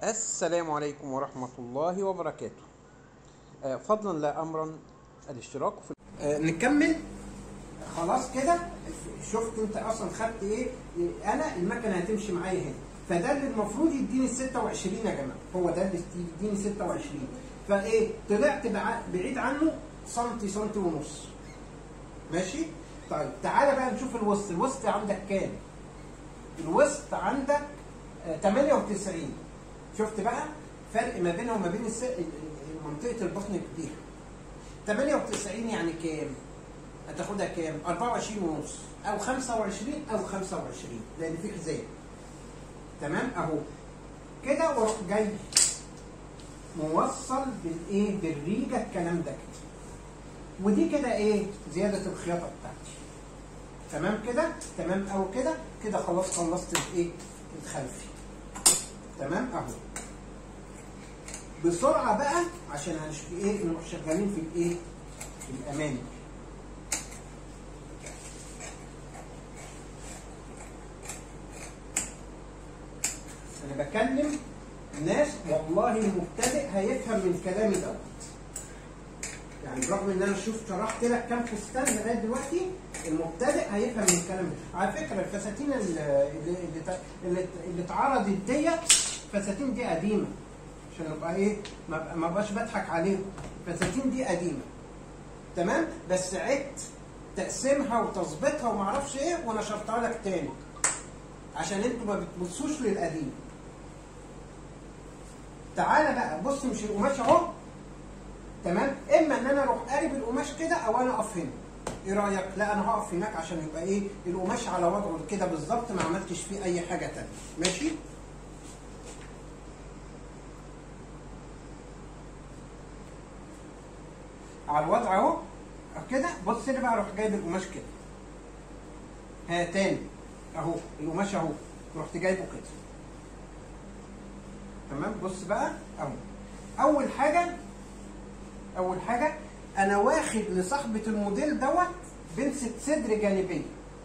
السلام عليكم ورحمة الله وبركاته آه، فضلا لا أمرا الاشتراك في آه، نكمل خلاص كده شفت انت اصلا خدت ايه انا المكنه هتمشي معايا هنا فده اللي المفروض يديني 26 يا جماعه هو ده اللي يديني 26 فايه طلعت بع- بعيد عنه سنتي سنتي ونص ماشي طيب تعالى بقى نشوف الوسط الوسط عندك كام الوسط عندك آه، 98 شفت بقى فرق ما بينها وما بين الس- منطقه البطن كبير 98 يعني كام هتاخدها كام 24 ونص او 25 او 25 لان في حزام تمام اهو كده واروح جاي موصل بالايه بالريجه الكلام ده كده ودي كده ايه زياده الخياطه بتاعتي تمام كده تمام او كده كده خلاص خلصت الايه الخلفي تمام اهو بسرعه بقى عشان هنش ايه نروح شغالين في الايه في الامامي انا بكلم ناس والله المبتدئ هيفهم من كلامي دوت يعني برغم ان انا شوف شرحت لك كام فستان لغايه دلوقتي المبتدئ هيفهم من الكلام ده على فكره الفساتين اللي اللي اللي, اللي اتعرضت ديت الفساتين دي قديمه عشان ابقى ايه ما ما بقاش بضحك عليهم الفساتين دي قديمه تمام بس عدت تقسيمها وتظبيطها وما اعرفش ايه ونشرتها لك تاني عشان انتوا ما بتبصوش للقديم تعالى بقى بص مش القماش اهو تمام اما ان انا اروح قارب القماش كده او انا اقف هنا ايه رايك لا انا هقف هناك عشان يبقى ايه القماش على وضعه كده بالظبط ما عملتش فيه اي حاجه تانية ماشي على الوضع اهو كده بص لي بقى اروح جايب القماش كده ها تاني اهو القماش اهو رحت جايبه كده تمام بص بقى اهو اول حاجه اول حاجه انا واخد لصاحبه الموديل دوت بنسة صدر جانبيه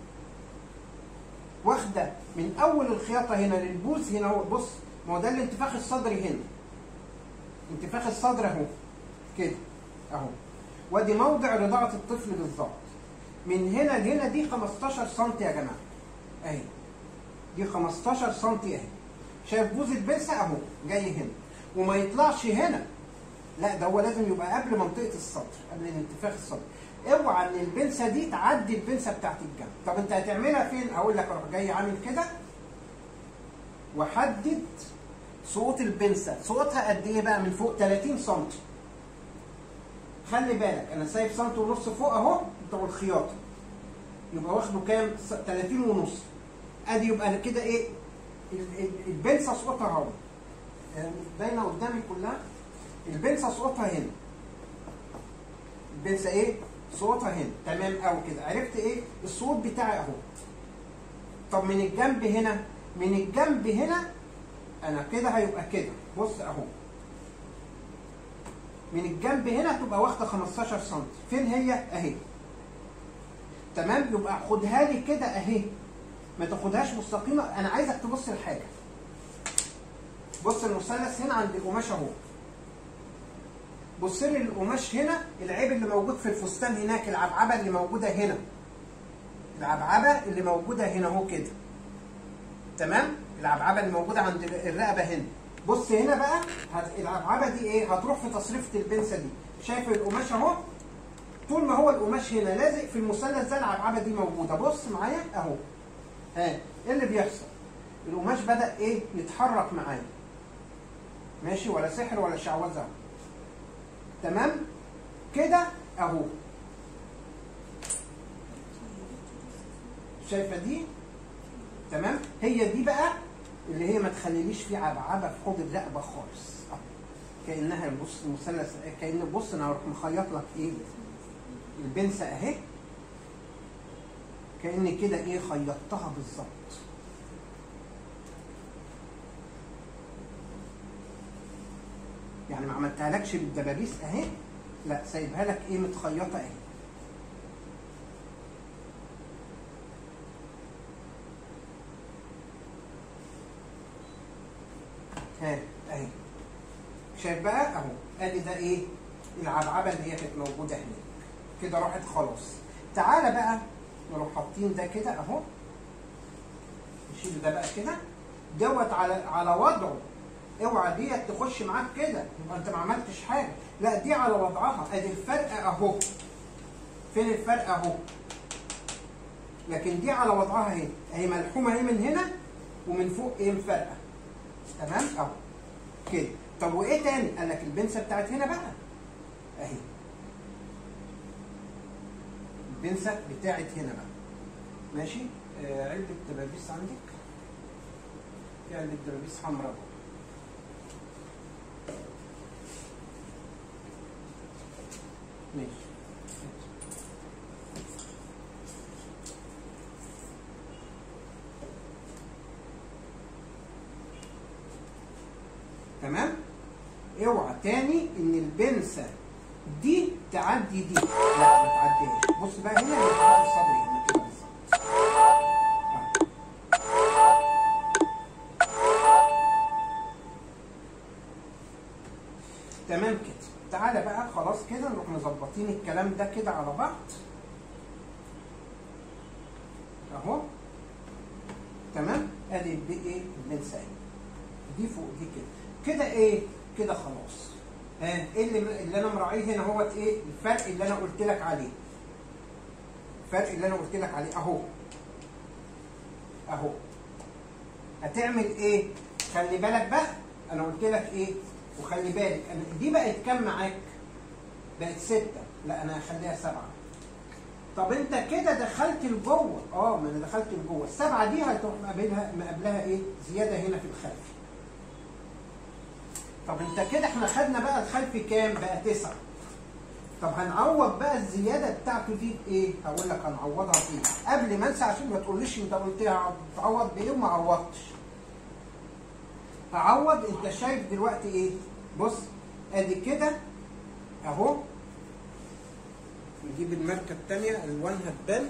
واخده من اول الخياطه هنا للبوز هنا اهو بص ما هو ده الانتفاخ الصدري هنا انتفاخ الصدر اهو كده اهو وادي موضع رضاعه الطفل بالظبط من هنا لهنا دي 15 سم يا جماعه اهي دي 15 سم اهي شايف بوز البرسه اهو جاي هنا وما يطلعش هنا لا ده هو لازم يبقى قبل منطقه الصدر قبل الانتفاخ الصدر اوعى ان البنسه دي تعدي البنسه بتاعت الجنب طب انت هتعملها فين اقول لك اروح جاي عامل كده واحدد سقوط البنسه سقوطها قد ايه بقى من فوق 30 سم خلي بالك انا سايب سم ونص فوق اهو بتوع الخياطه يبقى واخده كام 30 ونص ادي يبقى كده ايه ال- ال- البنسه سقوطها اهو آه، باينه قدامي كلها البنسه سقوطها هنا البنسه ايه صوتها هنا تمام قوي كده عرفت ايه الصوت بتاعي اهو طب من الجنب هنا من الجنب هنا انا كده هيبقى كده بص اهو من الجنب هنا تبقى واخده 15 سم فين هي اهي تمام يبقى خدها لي كده اهي ما تاخدهاش مستقيمه انا عايزك تبص لحاجه بص المثلث هنا عند القماش اهو بص لي القماش هنا العيب اللي موجود في الفستان هناك العبعبه اللي موجوده هنا العبعبه اللي موجوده هنا اهو كده تمام العبعبه اللي موجوده عند الرقبه هنا بص هنا بقى هت- العبعبه دي ايه هتروح في تصريفه البنسه دي شايف القماش اهو طول ما هو القماش هنا لازق في المثلث ده العبعبه دي موجوده بص معايا اهو ها ايه اللي بيحصل القماش بدا ايه يتحرك معايا ماشي ولا سحر ولا شعوذه اهو تمام كده اهو شايفه دي تمام هي دي بقى اللي هي ما تخليليش في عبعبه في حوض الرقبه خالص أهو. كانها بص مثلث كان بص انا هروح مخيط لك ايه البنسه اهي كاني كده ايه خيطتها بالظبط يعني ما عملتها لكش بالدبابيس اهي لا سايبها لك ايه متخيطه اهي ها اهي شايف بقى اهو ادي ده ايه العبعبه اللي هي كانت موجوده هناك كده راحت خلاص تعالى بقى نروح حاطين ده كده اهو نشيل ده بقى كده دوت على على وضعه اوعى ديت تخش معاك كده يبقى انت ما عملتش حاجه لا دي على وضعها ادي الفرق اهو فين الفرق اهو لكن دي على وضعها اهي اهي ملحومه اهي من هنا ومن فوق ايه مفرقه تمام اهو كده طب وايه تاني قال لك البنسه بتاعت هنا بقى اهي البنسه بتاعت هنا بقى ماشي آه علبه دبابيس عندك في علبه دبابيس حمراء بقى. ماشي تمام اوعى تاني ان البنسه دي تعدي دي لا ما تعديهاش بص بقى هنا الالتحاق الصدري هنا كده بالظبط آه. تمام كده تعالى بقى خلاص كده نروح مظبطين الكلام ده كده على بعض اهو تمام ادي البي ايه البنسه اهي دي فوق دي كده كده ايه كده خلاص ها ايه اللي, اللي انا مراعيه هنا هو ايه الفرق اللي انا قلت لك عليه الفرق اللي انا قلت لك عليه اهو اهو هتعمل ايه خلي بالك بقى انا قلت لك ايه وخلي بالك أنا دي بقت كام معاك بقت ستة لا انا هخليها سبعة طب انت كده دخلت لجوه اه ما انا دخلت لجوه السبعة دي هتروح مقابلها مقابلها ايه زيادة هنا في الخلفي طب انت كده احنا خدنا بقى الخلفي كام بقى تسعة طب هنعوض بقى الزيادة بتاعته دي بايه؟ هقول لك هنعوضها بايه؟ قبل ما انسى عشان ما تقوليش انت قلت لي هتعوض بايه وما عوضتش. هعوض انت شايف دلوقتي ايه؟ بص ادي كده اهو نجيب الماركة التانية الوان هتبان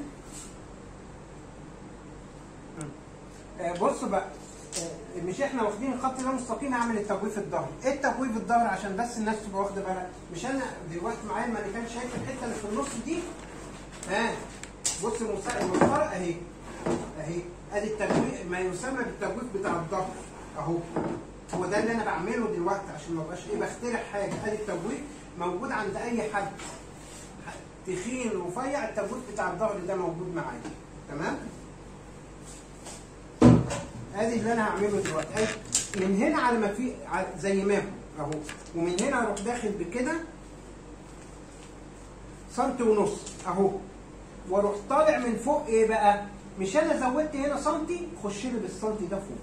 آه بص بقى آه مش احنا واخدين الخط ده مستقيم اعمل التجويف الظهري، ايه التجويف الظهري عشان بس الناس تبقى واخده بالها، مش انا دلوقتي معايا المانيكان شايف الحته اللي في النص دي؟ ها بص المسطره اهي اهي ادي التجويف ما يسمى بالتجويف بتاع الظهر اهو هو ده اللي انا بعمله دلوقتي عشان ما ابقاش ايه بخترع حاجه ادي التجويف موجود عند اي حد تخين رفيع التجويف بتاع الظهر ده موجود معايا تمام؟ ادي اللي انا هعمله دلوقتي ادي من هنا على ما في زي ما هو اهو ومن هنا اروح داخل بكده سنتي ونص اهو واروح طالع من فوق ايه بقى؟ مش انا زودت هنا سنتي خش لي بالسنتي ده فوق.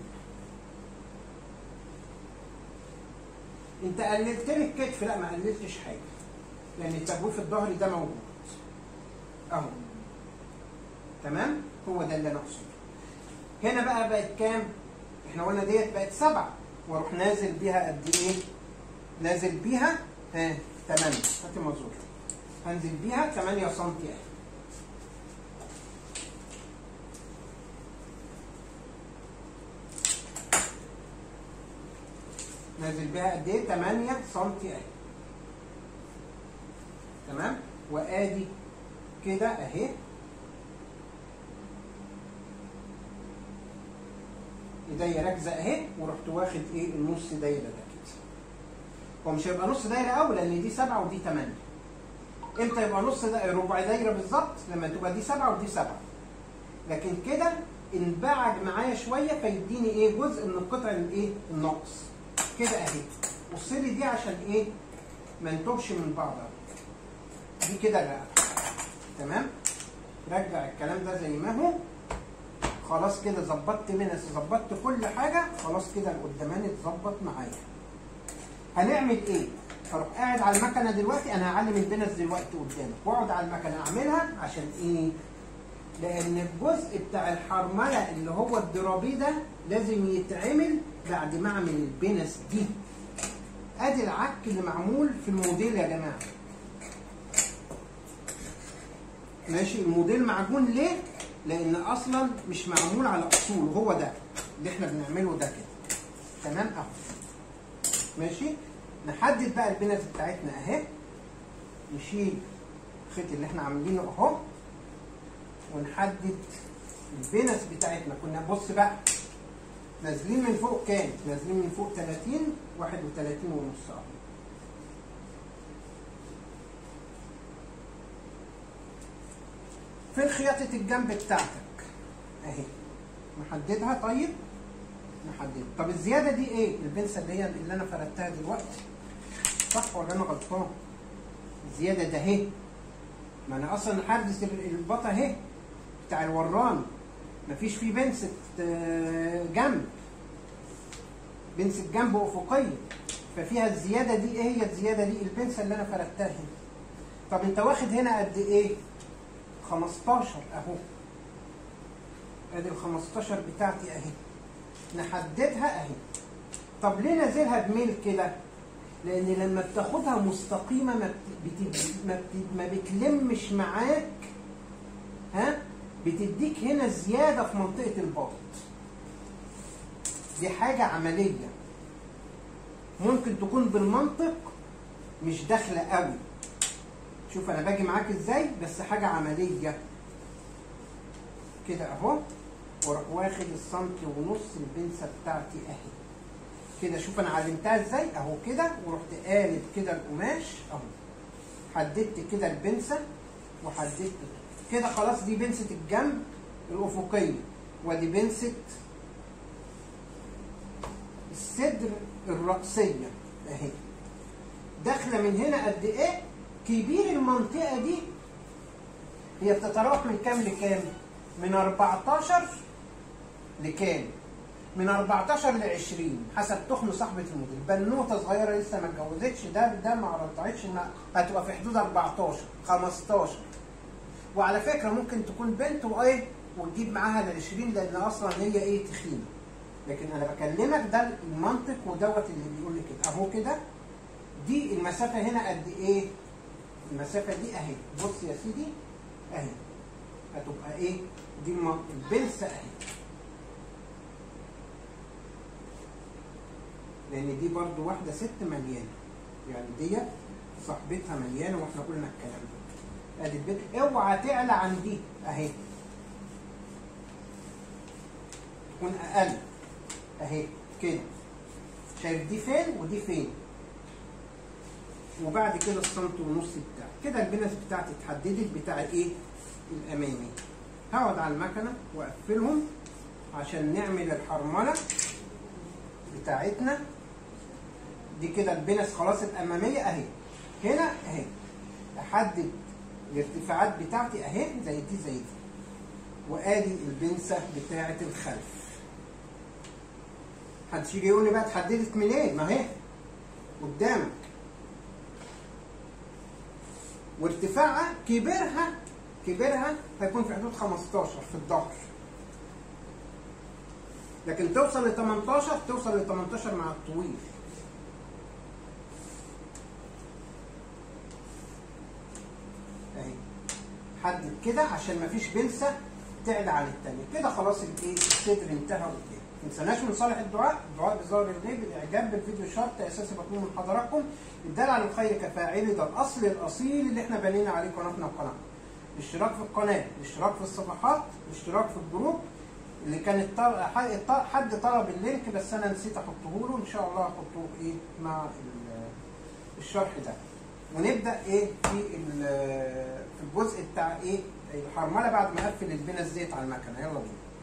انت قللت لي الكتف لا ما قللتش حاجه. لان التجويف الظهري ده موجود. اهو. تمام؟ هو ده اللي انا اقصده. هنا بقى بقت كام؟ احنا قلنا ديت بقت سبعة واروح نازل بيها قد ايه؟ نازل بيها ها 8 هاتي مظبوط هنزل بيها 8 سم اهي نازل بيها قد ايه؟ 8 سم اهي تمام؟ وادي كده اهي ايديا راكزه اهي ورحت واخد ايه النص دايره ده كده هو مش هيبقى نص دايره قوي لان دي سبعه ودي ثمانيه امتى يبقى نص دايره ربع دايره بالظبط لما تبقى دي سبعه ودي سبعه لكن كده انبعج معايا شويه فيديني ايه جزء من القطع الايه الناقص كده اهي بص لي دي عشان ايه ما نتوهش من بعض دي كده الرقبه تمام رجع الكلام ده زي ما هو خلاص كده ظبطت منس ظبطت كل حاجه خلاص كده القداماني اتظبط معايا هنعمل ايه اروح قاعد على المكنه دلوقتي انا هعلم البنس دلوقتي قدامك واقعد على المكنه اعملها عشان ايه لان الجزء بتاع الحرمله اللي هو الضرابي ده لازم يتعمل بعد ما اعمل البنس دي ادي العك اللي معمول في الموديل يا جماعه ماشي الموديل معجون ليه لان اصلا مش معمول على اصول هو ده اللي احنا بنعمله ده كده تمام اهو ماشي نحدد بقى البنز بتاعتنا اهي نشيل الخيط اللي احنا عاملينه اهو ونحدد البنس بتاعتنا كنا بص بقى نازلين من فوق كام؟ نازلين من فوق 30 31 ونص اهو فين خياطة الجنب بتاعتك؟ اهي نحددها طيب نحددها طب الزيادة دي ايه؟ البنسة اللي هي اللي انا فردتها دلوقتي صح ولا انا غلطان؟ الزيادة ده اهي ما انا اصلا حردس البطة اهي بتاع الوران مفيش فيه بنسة آه، جنب بنسة جنب أفقية ففيها الزيادة دي ايه هي الزيادة دي البنسة اللي أنا فردتها هنا طب أنت واخد هنا قد إيه؟ 15 أهو أدي ال 15 بتاعتي أهي نحددها أهي طب ليه نازلها بميل كده؟ لأن لما بتاخدها مستقيمة ما بت... بت... ما, بت... ما بتلمش معاك ها بتديك هنا زيادة في منطقة الباط دي حاجة عملية ممكن تكون بالمنطق مش داخلة قوي شوف انا باجي معاك ازاي بس حاجة عملية كده اهو واروح واخد السنتي ونص البنسة بتاعتي اهي كده شوف انا علمتها ازاي اهو كده ورحت قالب كده القماش اهو حددت كده البنسة وحددت كده خلاص دي بنسة الجنب الأفقية ودي بنسة الصدر الرأسية اهي داخلة من هنا قد ايه كبير المنطقة دي هي بتتراوح من كام لكام من 14 لكام من 14 ل 20 حسب تخن صاحبة الموديل بنوتة صغيرة لسه ما اتجوزتش ده ده ما رضعتش انها هتبقى في حدود 14 15 وعلى فكرة ممكن تكون بنت وايه وتجيب معاها ل 20 لان اصلا هي ايه تخينة لكن انا بكلمك ده المنطق ودوت اللي بيقول لي كده اهو كده دي المسافة هنا قد ايه؟ المسافة دي اهي بص يا سيدي اهي هتبقى ايه؟ دي الم- البلسة اهي لان دي برضو واحدة ست مليانة يعني دي صاحبتها مليانة واحنا قلنا الكلام ده ادي البنت اوعى تعلى عن دي اهي تكون اقل اهي كده شايف دي فين ودي فين وبعد كده السنتي ونص بتاعي كده البنس بتاعتي اتحددت بتاع الايه الامامي هقعد على المكنه واقفلهم عشان نعمل الحرمله بتاعتنا دي كده البنس خلاص الاماميه اهي هنا اهي احدد الارتفاعات بتاعتي اهي زي دي زي دي وادي البنسه بتاعه الخلف محدش يجي يقول لي بقى اتحددت منين ما هي قدامك وارتفاعها كبرها كبرها هيكون في حدود 15 في الظهر لكن توصل ل 18 توصل ل 18 مع الطويل اهي حدد كده عشان مفيش بلسه تعلى عن الثانيه كده خلاص الايه الصدر انتهى قدام ما تنساناش من صالح الدعاء الدعاء بظاهر الغيب الاعجاب بالفيديو شرط اساسي مطلوب من حضراتكم الدال على الخير كفاعله ده الاصل الاصيل اللي احنا بنينا عليه قناتنا وقناه الاشتراك في القناه الاشتراك في الصفحات الاشتراك في الجروب اللي كان الطل... ح- حد طلب اللينك بس انا نسيت احطه له ان شاء الله احطه ايه مع ال- الشرح ده ونبدا ايه في ال- في الجزء بتاع ايه الحرمله بعد ما اقفل البنس ديت على المكنه يلا بينا